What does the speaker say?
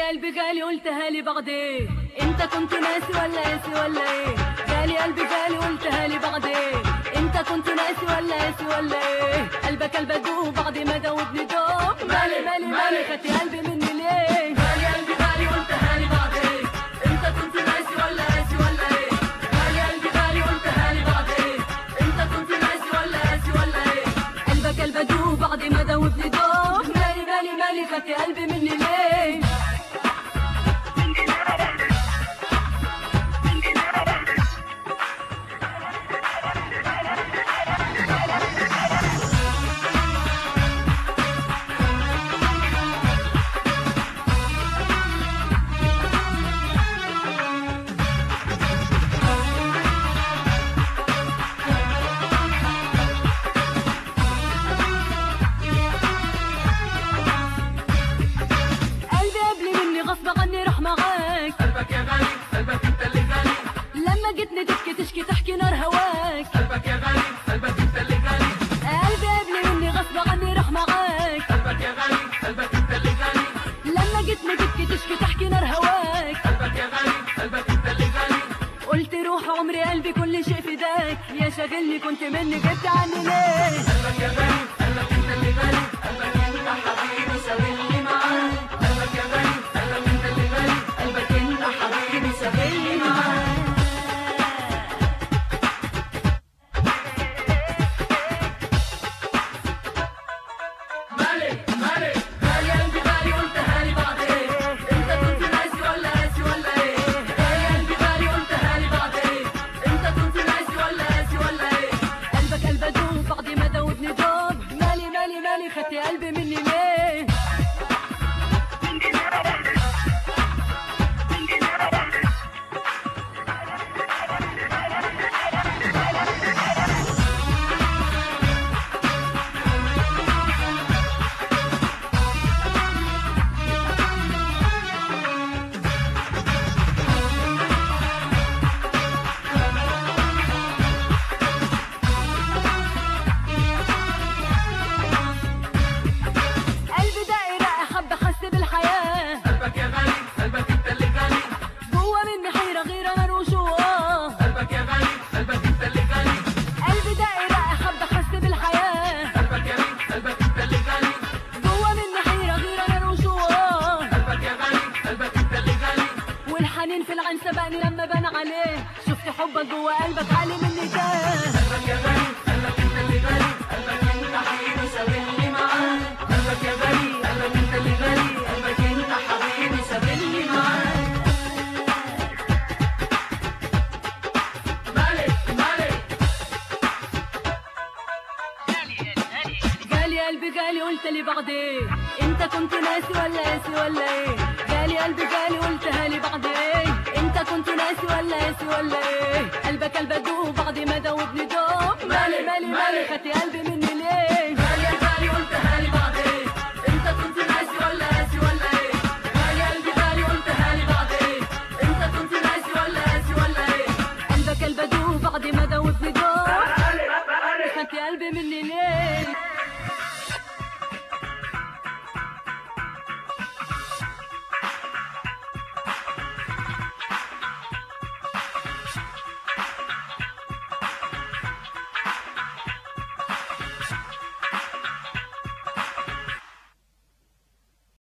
قلبي غالي قلتها لي بعدين انت كنت ناسي ولا قاسي ولا ايه غالي قلبي غالي قلتها لي بعدين انت كنت ناسي ولا قاسي ولا ايه قلبك قلب ادوب بعد ما دوبني دوب مالي مالي مالي خدتي قلبي مني ليه غالي قلبي غالي قلتها لي بعدين انت كنت ناسي ولا قاسي ولا ايه غالي قلبي غالي قلتها لي بعدين انت كنت ناسي ولا قاسي ولا ايه قلبك قلب ادوب بعد ما دوبني دوب مالي مالي مالي خدتي قلبي مني ليه قلبي قبل مني غصب عني راح معاك قلبك يا غالي قلبك انت اللي غالي لما جيتني تبكي تشكي تحكي نار هواك قلبك يا غالي قلبك انت اللي غالي قلبي قبل مني غصب عني راح معاك قلبك يا غالي قلبك انت اللي غالي لما جيتني تبكي تشكي تحكي نار هواك قلبك يا غالي قلبك انت اللي غالي قلت روح عمري قلبي كل شيء فداك يا شاغلني كنت مني جبت عني ليه قلبك يا غالي قلبك انت اللي غالي قلبك انت حبيبي سابلني معاك قلبك يا غالي قلبك انت اللي غالي قلبك انت حبيبي سابلني معاك مالي مالي غالي قلبي غالي قلتها لي بعدين انت كنت ناسي ولا قاسي ولا ايه غالي قلبي غالي قلتها لي بعدين انت كنت ناسي ولا قاسي ولا ايه قلبك قلب ادوب بعد ما دوبني دوب مالي مالي مالي خدتي قلبي مني ليه قلبي دايرة حب احس بالحياة قلبك يا غالي قلبك انت اللي غالي جوا مني حيرة غير انا وشواه قلبك يا غالي قلبك انت اللي غالي قلبي دايرة حب احس بالحياة قلبك يا غالي قلبك انت اللي غالي جوا مني حيرة غير انا وشواه قلبك يا غالي قلبك انت اللي غالي والحنين في العين سبقني لما بان عليه شفت حبك جوا قلبك عالي مني تاه قلبك يا غالي قلبك انت اللي غالي قلبك انت حبيبي سابلني معاك قلبك يا غالي قلبك انت اللي غالي قلبك انت حبيبي سابلني معاك مالك مالك غالي قلبي غالي قلت لي بعدين انت كنت ناسي ولا قاسي ولا ايه غالي قلبي غالي قلتها لي بعدين انت كنت ناسي ولا قاسي ولا ايه قلبك قلب ادوب بعد ما دوبني دوب مالي مالي مالي خدتي قلبي مني